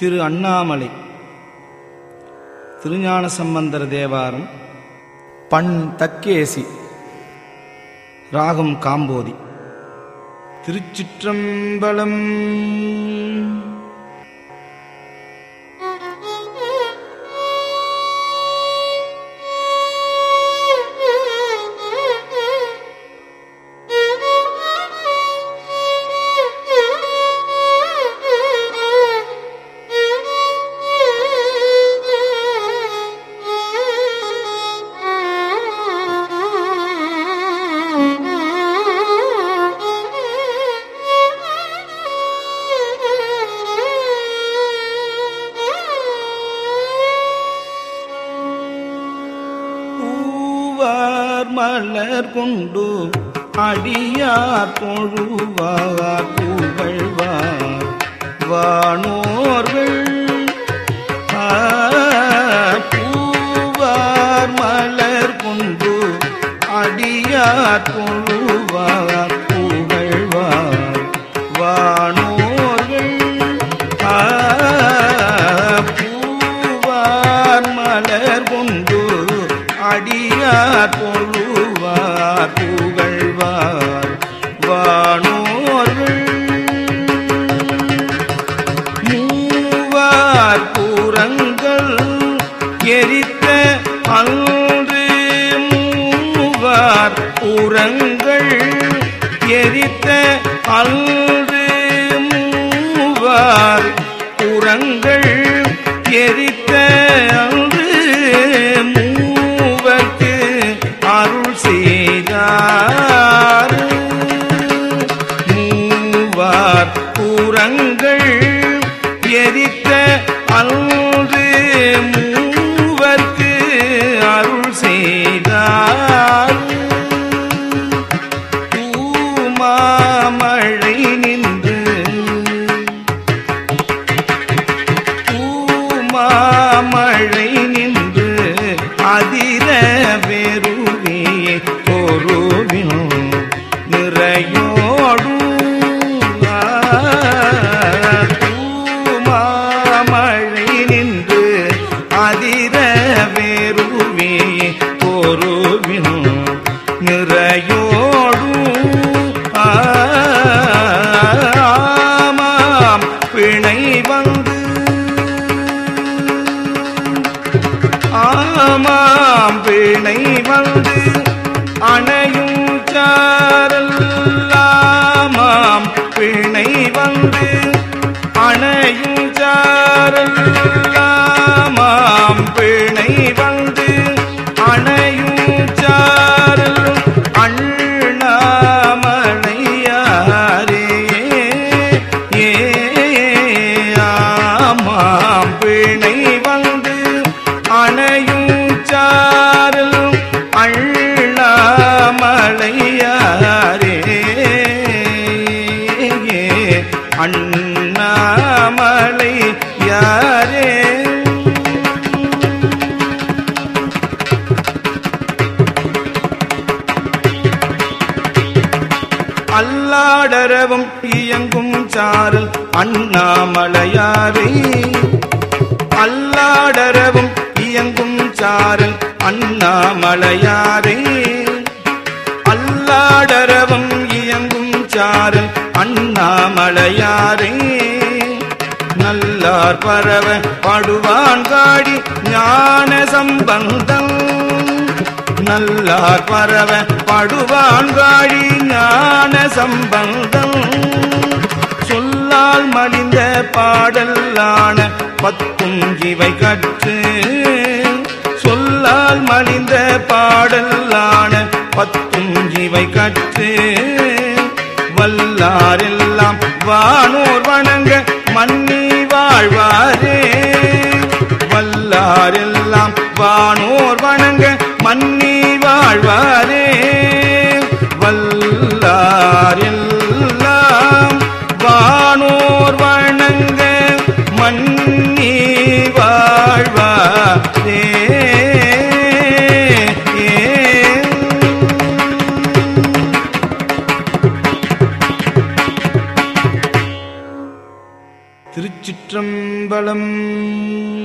திரு அண்ணாமலை திருஞான சம்பந்தர் தேவாரம் பண் தக்கேசி ராகம் காம்போதி திருச்சிற்றம்பலம் பூவார் மலர் கொண்டு அடியார் தொழுவார் புகழ்வார் வானோர்கள் ஆ, பூவார் மலர் கொண்டு அடியார் தொழுவார் புகழ்வார் வானோர்கள் ஆ, பூவார் மலர் கொண்டு அடியார் பொழுவார் புகழ்வார் வானோர்கள் மூவார் புறங்கள் எரித்த அன்று மூவார் புறங்கள் எரித்த அன்று மூவார் புறங்கள் எரித்த அன்று மூவர்க்கு அருள் செய்தார் மூவார் புறங்கள் எரித்த அன்று மூவர்க்கு அருள் செய்தார் பூமாமழை நின்று பூமாமழை நின்று அதிர வெறுவியே பொருவின் நிறையோடும் பூமாமழை நின்று அதிர வெறுவியே பொருவின் நிறையோடும் ஆமாம் பிணை வந்து ஆமாம் பிணை வந்து அணையும் சாரல்லாமாம் பிணை வந்து அணையும் சாரல்லாமாம் பிணை வந்து அணையும் சாரல் அண்ணாமலையாரே ஏ ஆமாம் பிணை வந்து அணையும் சாரல் அண்ணாமலையாரே அண்ணாமலை யாரே அல்லாடரவும் இயங்கும் சாரல் அண்ணாமலையாரே அல்லாடரவும் இயங்கும் சாரல் அண்ணாமலையாரே அல்லாடரவும் இயங்கும் சாரல் அண்ணாமலையாரே நல்லார் பரவ படுவான் காடி ஞான சம்பந்தம் நல்லார் பரவ படுவான் காடி ஞான சம்பந்தம் சொல்லால் மலிந்த பாடலான பத்தும் இவை கற்று சொல்லால் மலிந்த பாடலான பத்தும் இவை கற்று வல்லாரெல்லாம் வானோர் வணங்க மன்னி வாழ்வாரே வல்லாரெல்லாம் வானோர் வணங்க மன்னி வாழ்வாரே வல்லாரெல்லாம் வானோர் வணங்க மன்னி வாழ்வாரே திருச்சிற்றம்பலம்